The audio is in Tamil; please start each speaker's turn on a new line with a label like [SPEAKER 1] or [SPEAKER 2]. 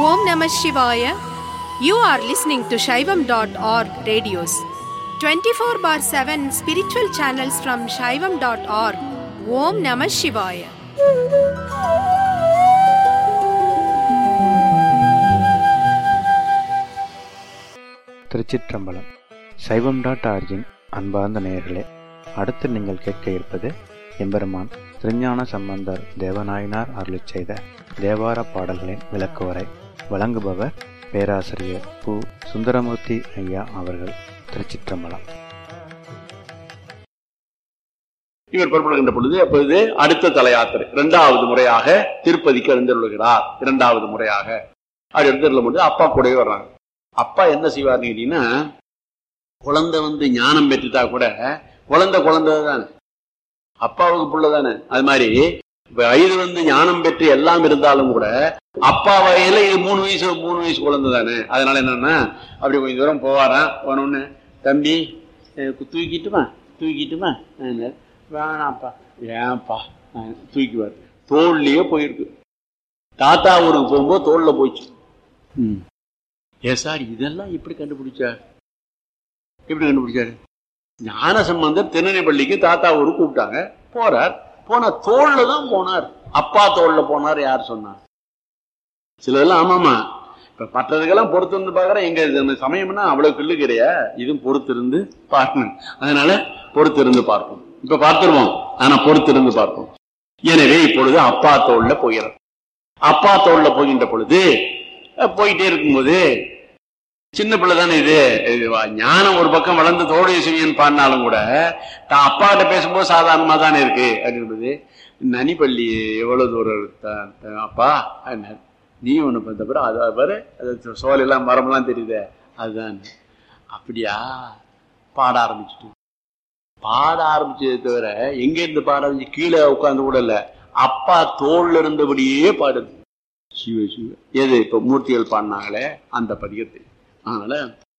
[SPEAKER 1] Om Namah Shivaya. You are listening to Shaivam.org radios. 24 bar 7 spiritual channels from Shaivam.org. Om Namah Shivaya.
[SPEAKER 2] திருச்சிற்றம்பலம் சைவம் டாட் ஆர்ஜின் அன்பார்ந்த நேயர்களே அடுத்து நீங்கள் கேட்க இருப்பது எம்பெருமான் திருஞான சம்பந்தர் தேவநாயனார் அருளிச் செய்த தேவார பாடல்களின் விளக்குவரை வழங்குபவர் பேராசிரியர் பு சுந்தரமூர்த்தி ஐயா அவர்கள் திருச்சிற்றம்பலம்
[SPEAKER 3] இவர் புறப்படுகின்ற பொழுது அப்பொழுது அடுத்த தல யாத்திரை இரண்டாவது முறையாக திருப்பதிக்கு எழுந்தருளுகிறார் இரண்டாவது முறையாக அவர் எழுந்தருளும் பொழுது அப்பா கூடவே வர்றாங்க அப்பா என்ன செய்வார்னு கேட்டீங்கன்னா குழந்தை வந்து ஞானம் பெற்றுட்டா கூட குழந்தை குழந்தை தானே அப்பாவுக்கு புள்ள தானே அது மாதிரி இப்ப வயது வந்து ஞானம் பெற்று எல்லாம் இருந்தாலும் கூட அப்பா வகையில இது மூணு வயசு மூணு வயசு குழந்தை தானே அதனால என்னன்னா அப்படி கொஞ்சம் தூரம் போவாராம் போனோன்னு தம்பி அஹ் தூக்கிட்டுமா தூக்கிட்டுமா நான் வேணாம்ப்பா ஏன்ப்பா நான் தூக்கிவார் தோல்லையே போயிருக்கு தாத்தா ஊருக்கு போகும்போது தோல்ல போயிடுச்சு ம் ஏ சார் இதெல்லாம் எப்படி கண்டுபிடிச்சார் எப்படி கண்டுபிடிச்சாரு ஞான சம்பந்தர் திருநெல்வேலிக்கு தாத்தா ஊருக்கு கூப்பிட்டாங்க போறார் போனா தோல்ல தான் போனார் அப்பா தோல்ல போனார் யார் சொன்னார் சிலதெல்லாம் ஆமாமா இப்ப மற்றதுக்கெல்லாம் பொறுத்து இருந்து பாக்குறேன் எங்க இது சமயம்னா அவ்வளவு கிள்ளுக்கிறையா இதுவும் பொறுத்து இருந்து பார்க்கணும் அதனால பொறுத்து இருந்து பார்ப்போம் இப்ப பார்த்துருவோம் ஆனா பொறுத்து இருந்து பார்ப்போம் எனவே இப்பொழுது அப்பா தோல்ல போகிறார் அப்பா தோல்ல போகின்ற பொழுது அஹ், போயிட்டே இருக்கும்போது சின்ன பிள்ளை தானே இது இது வா- ஞானம் ஒரு பக்கம் வளர்ந்து தோடைய செய்யன்னு பாடினாலும் கூட தான் அப்பா கிட்ட பேசும்போது சாதாரணமா தானே இருக்கு அப்படின்றது நனிப்பள்ளி எவ்வளவு தூரம் த- த- அப்பா என்ன நீ ஒண்ணு பார்த்த பிறகு அதை பாரு அது சோலையெல்லாம் மரமெல்லாம் தெரியுதே அதுதான் அப்படியா பாட ஆரம்பிச்சுட்டு பாட ஆரம்பிச்சதை தவிர எங்க இருந்து பாட ஆரம்பிச்சு கீழே உட்கார்ந்து கூட இல்ல அப்பா தோல்ல இருந்தபடியே பாடுது சிவ சிவ எது இப்ப மூர்த்திகள் பாடினாங்களே அந்த பதிகத்தை அதனால